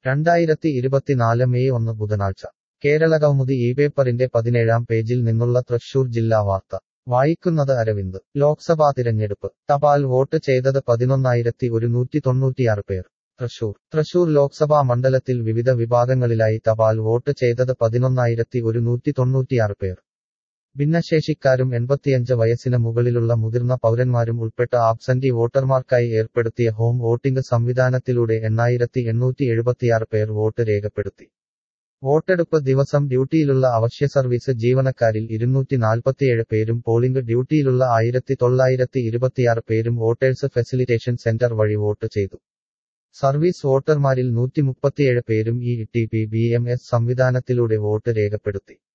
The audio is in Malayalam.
രണ്ടായിരത്തി ഇരുപത്തിനാല് മെയ് ഒന്ന് ബുധനാഴ്ച കേരളകൗമുദി ഈ പേപ്പറിന്റെ പതിനേഴാം പേജിൽ നിന്നുള്ള തൃശൂർ ജില്ലാ വാർത്ത വായിക്കുന്നത് അരവിന്ദ് ലോക്സഭാ തിരഞ്ഞെടുപ്പ് തപാൽ വോട്ട് ചെയ്തത് പതിനൊന്നായിരത്തി ഒരുന്നൂറ്റി തൊണ്ണൂറ്റിയാറ് പേർ തൃശൂർ തൃശൂർ ലോക്സഭാ മണ്ഡലത്തിൽ വിവിധ വിഭാഗങ്ങളിലായി തപാൽ വോട്ട് ചെയ്തത് പതിനൊന്നായിരത്തി ഒരുന്നൂറ്റി തൊണ്ണൂറ്റിയാറ് പേർ ഭിന്നശേഷിക്കാരും എൺപത്തിയഞ്ച് വയസ്സിന് മുകളിലുള്ള മുതിർന്ന പൗരന്മാരും ഉൾപ്പെട്ട ആബ്സന്റി വോട്ടർമാർക്കായി ഏർപ്പെടുത്തിയ ഹോം വോട്ടിംഗ് സംവിധാനത്തിലൂടെ എണ്ണായിരത്തി എണ്ണൂറ്റി എഴുപത്തിയാറ് പേർ വോട്ട് രേഖപ്പെടുത്തി വോട്ടെടുപ്പ് ദിവസം ഡ്യൂട്ടിയിലുള്ള അവശ്യ സർവീസ് ജീവനക്കാരിൽ ഇരുന്നൂറ്റി നാൽപ്പത്തിയേഴ് പേരും പോളിംഗ് ഡ്യൂട്ടിയിലുള്ള ആയിരത്തി തൊള്ളായിരത്തി ഇരുപത്തിയാറ് പേരും വോട്ടേഴ്സ് ഫെസിലിറ്റേഷൻ സെന്റർ വഴി വോട്ട് ചെയ്തു സർവീസ് വോട്ടർമാരിൽ നൂറ്റി മുപ്പത്തിയേഴ് പേരും E T P B M S സംവിധാനത്തിലൂടെ വോട്ട് രേഖപ്പെടുത്തി